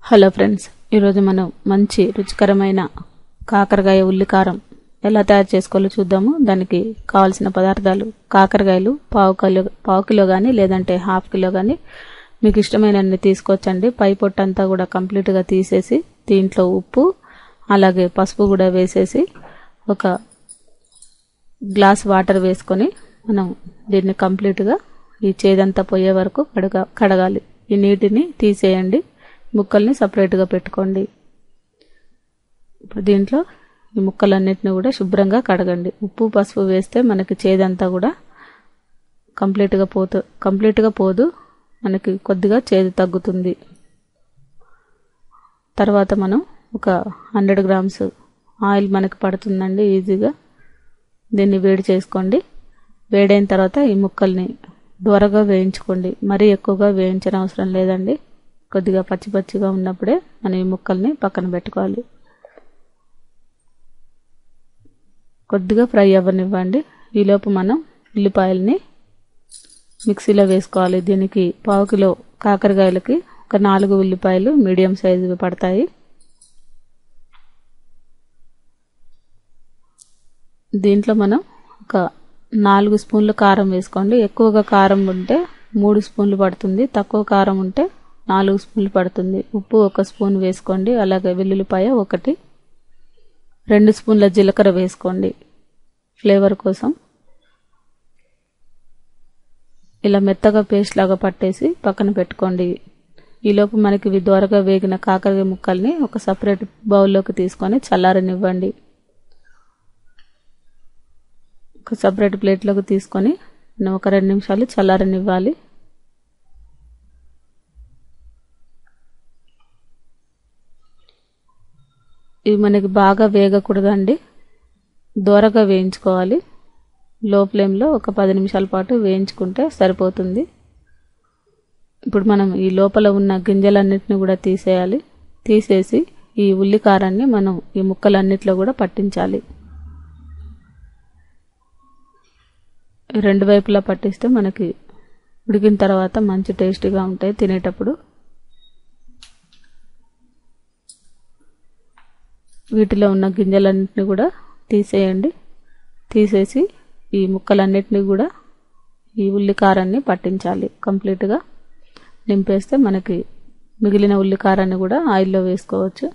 hello friends ఈరోజు మనం మంచి రుచికరమైన కాకరకాయ ఉల్లికారం ఎలా తయారు చేసుకోవాలో చూద్దాము దానికి కావాల్సిన పదార్థాలు కాకరకాయలు పావు కిలో పావు కిలో కానీ లేదంటే హాఫ్ కిలో కానీ మీకు ఇష్టమైనన్ని తీసుకోవచ్చండి పై పొట్టంతా కూడా కంప్లీట్గా తీసేసి దీంట్లో ఉప్పు అలాగే పసుపు కూడా వేసేసి ఒక గ్లాస్ వాటర్ వేసుకొని మనం దీన్ని కంప్లీట్గా ఈ చేదంతా పోయే వరకు కడగా కడగాలి ఈ నీటిని తీసేయండి ముక్కల్ని సపరేట్గా పెట్టుకోండి ఇప్పుడు దీంట్లో ఈ ముక్కలన్నిటిని కూడా శుభ్రంగా కడగండి ఉప్పు పసుపు వేస్తే మనకి చేదంతా కూడా కంప్లీట్గా పోతు కంప్లీట్గా పోదు మనకి కొద్దిగా చేదు తగ్గుతుంది తర్వాత మనం ఒక హండ్రెడ్ గ్రామ్స్ ఆయిల్ మనకి పడుతుందండి ఈజీగా దీన్ని వేడి చేసుకోండి వేడైన తర్వాత ఈ ముక్కల్ని దూరగా వేయించుకోండి మరీ ఎక్కువగా వేయించిన అవసరం లేదండి కొద్దిగా పచ్చి పచ్చిగా ఉన్నప్పుడే మనం ఈ ముక్కల్ని పక్కన పెట్టుకోవాలి కొద్దిగా ఫ్రై అవ్వనివ్వండి ఈలోపు మనం ఉల్లిపాయల్ని మిక్సీలో వేసుకోవాలి దీనికి పావు కిలో కాకరకాయలకి ఒక నాలుగు ఉల్లిపాయలు మీడియం సైజు పడతాయి దీంట్లో మనం ఒక నాలుగు స్పూన్లు కారం వేసుకోండి ఎక్కువగా కారం ఉంటే మూడు స్పూన్లు పడుతుంది తక్కువ కారం ఉంటే నాలుగు స్పూన్లు పడుతుంది ఉప్పు ఒక స్పూన్ వేసుకోండి అలాగే వెల్లుల్లిపాయ ఒకటి రెండు స్పూన్ల జీలకర్ర వేసుకోండి ఫ్లేవర్ కోసం ఇలా మెత్తగా పేస్ట్ లాగా పట్టేసి పక్కన పెట్టుకోండి ఈలోపు మనకి ఇవి దోరగా వేగిన కాకరకాయ ముక్కల్ని ఒక సపరేట్ బౌల్లోకి తీసుకొని చల్లారనివ్వండి ఒక సపరేట్ ప్లేట్లోకి తీసుకొని మనం ఒక రెండు నిమిషాలు చల్లారనివ్వాలి ఇవి మనకి బాగా వేగకూడదండి దూరగా వేయించుకోవాలి లో ఫ్లేమ్లో ఒక పది నిమిషాల పాటు వేయించుకుంటే సరిపోతుంది ఇప్పుడు మనం ఈ లోపల ఉన్న గింజలన్నిటిని కూడా తీసేయాలి తీసేసి ఈ ఉల్లికారాన్ని మనం ఈ ముక్కలన్నిట్లో కూడా పట్టించాలి రెండు వైపులా పట్టిస్తే మనకి ఉడికిన తర్వాత మంచి టేస్టీగా ఉంటాయి తినేటప్పుడు వీటిలో ఉన్న గింజలన్నింటినీ కూడా తీసేయండి తీసేసి ఈ ముక్కలన్నిటినీ కూడా ఈ ఉల్లికారాన్ని పట్టించాలి కంప్లీట్గా నింపేస్తే మనకి మిగిలిన ఉల్లికారాన్ని కూడా ఆయిల్లో వేసుకోవచ్చు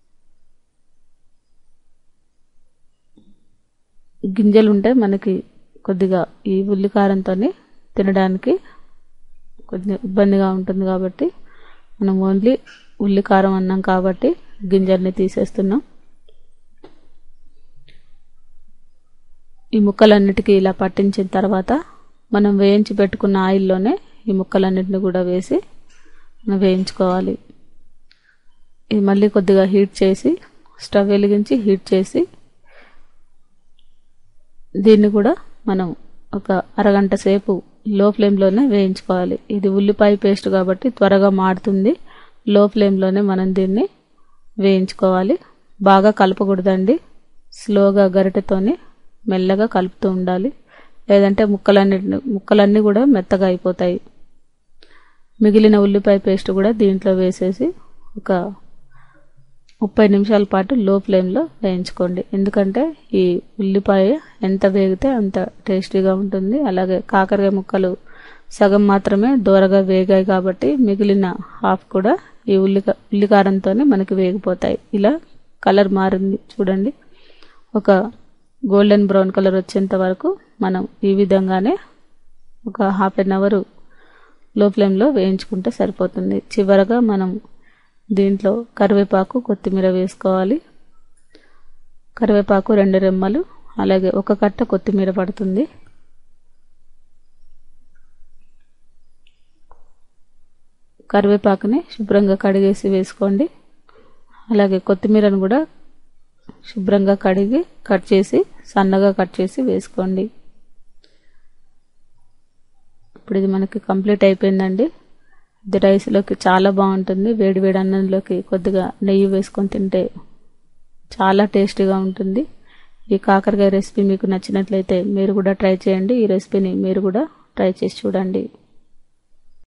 గింజలు ఉంటే మనకి కొద్దిగా ఈ ఉల్లికారంతో తినడానికి కొద్దిగా ఇబ్బందిగా ఉంటుంది కాబట్టి మనం ఓన్లీ ఉల్లికారం అన్నాం కాబట్టి గింజల్ని తీసేస్తున్నాం ఈ ముక్కలన్నిటికీ ఇలా పట్టించిన తర్వాత మనం వేయించి పెట్టుకున్న ఆయిల్లోనే ఈ ముక్కలన్నిటిని కూడా వేసి మనం వేయించుకోవాలి ఇది మళ్ళీ కొద్దిగా హీట్ చేసి స్టవ్ వెలిగించి హీట్ చేసి దీన్ని కూడా మనం ఒక అరగంట సేపు లో ఫ్లేమ్లోనే వేయించుకోవాలి ఇది ఉల్లిపాయ పేస్ట్ కాబట్టి త్వరగా మాడుతుంది లో ఫ్లేమ్లోనే మనం దీన్ని వేయించుకోవాలి బాగా కలపకూడదండి స్లోగా గరిటెతోని మెల్లగా కలుపుతూ ఉండాలి లేదంటే ముక్కలన్నీ ముక్కలన్నీ కూడా మెత్తగా అయిపోతాయి మిగిలిన ఉల్లిపాయ పేస్ట్ కూడా దీంట్లో వేసేసి ఒక ముప్పై నిమిషాల పాటు లో ఫ్లేమ్లో వేయించుకోండి ఎందుకంటే ఈ ఉల్లిపాయ ఎంత వేగితే అంత టేస్టీగా ఉంటుంది అలాగే కాకరకాయ ముక్కలు సగం మాత్రమే దూరగా వేగాయి కాబట్టి మిగిలిన హాఫ్ కూడా ఈ ఉల్లిక ఉల్లికారంతోనే మనకి వేగిపోతాయి ఇలా కలర్ మారింది చూడండి ఒక గోల్డెన్ బ్రౌన్ కలర్ వచ్చేంత వరకు మనం ఈ విధంగానే ఒక హాఫ్ అన్ అవర్ లో ఫ్లేమ్లో వేయించుకుంటే సరిపోతుంది చివరగా మనం దీంట్లో కరివేపాకు కొత్తిమీర వేసుకోవాలి కరివేపాకు రెండు రెమ్మలు అలాగే ఒక కట్ట కొత్తిమీర పడుతుంది కరివేపాకుని శుభ్రంగా కడిగేసి వేసుకోండి అలాగే కొత్తిమీరను కూడా శుభ్రంగా కడిగి కట్ చేసి సన్నగా కట్ చేసి వేసుకోండి ఇప్పుడు ఇది మనకి కంప్లీట్ అయిపోయిందండి ఇది రైస్లోకి చాలా బాగుంటుంది వేడి వేడి అన్నంలోకి కొద్దిగా నెయ్యి వేసుకొని తింటే చాలా టేస్టీగా ఉంటుంది ఈ కాకరకాయ రెసిపీ మీకు నచ్చినట్లయితే మీరు కూడా ట్రై చేయండి ఈ రెసిపీని మీరు కూడా ట్రై చేసి చూడండి